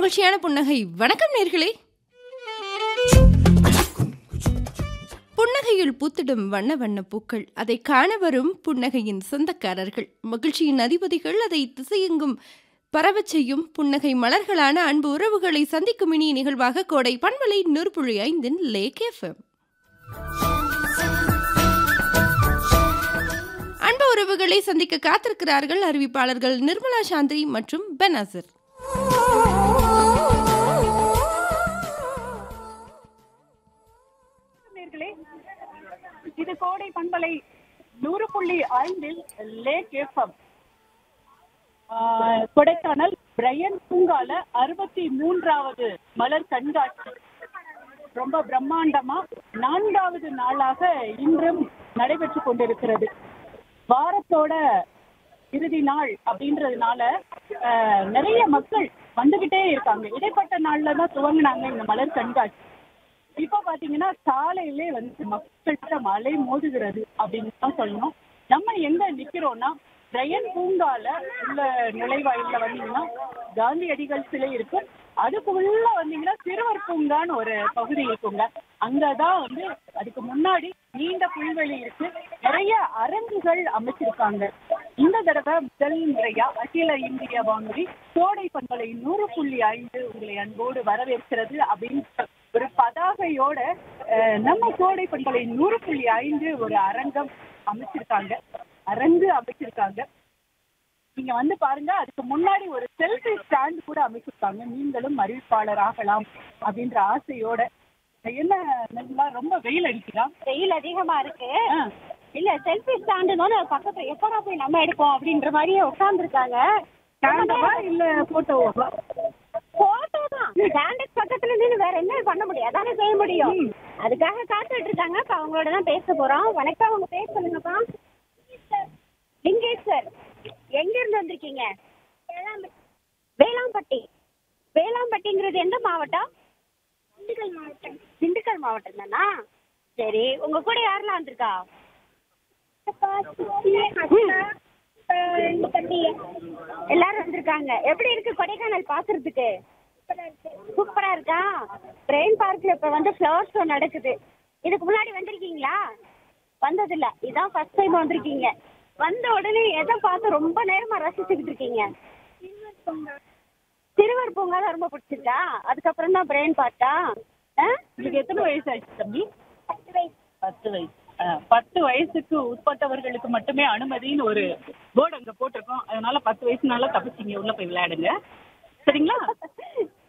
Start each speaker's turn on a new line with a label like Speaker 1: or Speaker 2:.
Speaker 1: மகிழ்ச்சியான புன்னகை வணக்கம் நேர்களே புன்னகையில் பூத்திடும் வண்ண வண்ண பூக்கள் அதை காண வரும் புன்னகையின் சொந்தக்காரர்கள் மகிழ்ச்சியின் அதிபதிகள் அதை திசையெங்கும் பரவச் செய்யும் புன்னகை மலர்களான அன்பு உறவுகளை சந்திக்கும் இனிய நிகழ்வாக கோடை பண்பலை நூற்புழி ஐந்தின் லேக் எஃப்எம் அன்பு உறவுகளை சந்திக்க காத்திருக்கிறார்கள் அறிவிப்பாளர்கள் நிர்மலா சாந்திரி மற்றும் பெனாசர்
Speaker 2: நேர்களே இது கோடை பண்பலை நூறு புள்ளி ஐந்தில் லேக் எஃப்எம் கொடைக்கானல் பிரையன் பூங்கால அறுபத்தி மூன்றாவது மலர் கண்காட்சி ரொம்ப பிரம்மாண்டமா நான்காவது நாளாக இன்றும் நடைபெற்று கொண்டிருக்கிறது வாரத்தோட இறுதி நாள் அப்படின்றதுனால ஆஹ், நிறைய மக்கள் வந்துகிட்டே இருக்காங்க இடைப்பட்ட நாள்ல தான் துவங்கினாங்க இந்த மலர் கண்காட்சி இப்ப பாத்தீங்கன்னா காலையிலே வந்து மக்கள்கிட்ட மழை மோதுகிறது அப்படின்னு தான் சொல்லணும் நம்ம எங்க நிக்கிறோம்னா ஜெயன் பூங்கால உள்ள நுழைவாயில்ல வந்தீங்கன்னா காந்தியடிகள் சிலை இருக்கும் அதுக்கு உள்ள வந்தீங்கன்னா சிறுவர் பூங்கான்னு ஒரு பகுதி இருக்குங்க அங்கதான் வந்து அதுக்கு முன்னாடி நீண்ட புல்வெளி இருக்கு நிறைய அரங்குகள் அமைச்சிருக்காங்க இந்த தடவை முதல் முறையா அகில இந்திய வானொலி கோடை பண்பலை நூறு புள்ளி ஐந்து உங்களை அன்போடு வரவேற்கிறது அப்படின்னு ஒரு பதாகையோட அஹ், நம்ம கோடை பண்பலை நூறு புள்ளி ஐந்து ஒரு அரங்கம் அமைச்சிருக்காங்க அரங்கு அமைச்சிருக்காங்க நீங்க வந்து பாருங்க அதுக்கு முன்னாடி ஒரு செல்ஃபி ஸ்டாண்ட் கூட அமைச்சிருக்காங்க நீங்களும் அறிவிப்பாளர் ஆகலாம் அப்படின்ற ஆசையோட என்ன நல்லா ரொம்ப வெயில் அடிக்குதா
Speaker 3: வெயில் அதிகமா இருக்கு
Speaker 2: ஆ,
Speaker 3: இல்ல செல்ஃபி ஸ்டாண்டுன்னு பக்கத்துல எப்படா போய் நம்ம எடுப்போம் அப்படின்ற மாதிரியே உட்கார்ந்துருக்காங்க
Speaker 2: ஸ்டாண்டவா இல்ல போட்டோவா
Speaker 3: போட்டோ தான் ஸ்டாண்டுக்கு பக்கத்துல நின்று வேற என்ன பண்ண முடியும் அதானே செய்ய முடியும் அதுக்காக காத்துட்டு இருக்காங்க இப்ப அவங்களோட தான் பேச போறோம் வணக்கம் உங்க பேர் சொல்லுங்கப்பா லிங்கேஸ்வர் எங்க இருந்து வந்திருக்கீங்க வேளாம்பட்டி வேளாம்பட்டிங்கிறது எந்த மாவட்டம் திண்டுக்கல் மாவட்டம் திண்டுக்கல் மாவட்டம் தானா சரி உங்க கூட யாரெல்லாம் வந்திருக்கா எல்லாரும் வந்திருக்காங்க எப்படி இருக்கு கொடைக்கானல் பாக்குறதுக்கு சூப்பரா இருக்கா பிரெயின் பார்க்ல இப்ப வந்து ஃப்ளவர் ஷோ நடக்குது இதுக்கு முன்னாடி வந்திருக்கீங்களா வந்ததில்ல இதான் ஃபர்ஸ்ட் டைம் வந்திருக்கீங்க வந்த உடனே எதை பார்த்து ரொம்ப நேரமா ரசிச்சுக்கிட்டு இருக்கீங்க சிறுவர் பூங்கா தான் ரொம்ப பிடிச்சிருக்கா அதுக்கப்புறம் தான் பிரெயின் பார்த்தா
Speaker 2: உங்களுக்கு எத்தனை வயசு ஆச்சு தம்பி
Speaker 3: பத்து வயசு
Speaker 2: பத்து வயசு ஆ, பத்து வயசுக்கு உட்பட்டவர்களுக்கு மட்டுமே அனுமதின்னு ஒரு போர்டு அங்க போட்டிருக்கோம் அதனால பத்து வயசுனால தப்பிச்சிங்க உள்ள போய் விளையாடுங்க சரிங்களா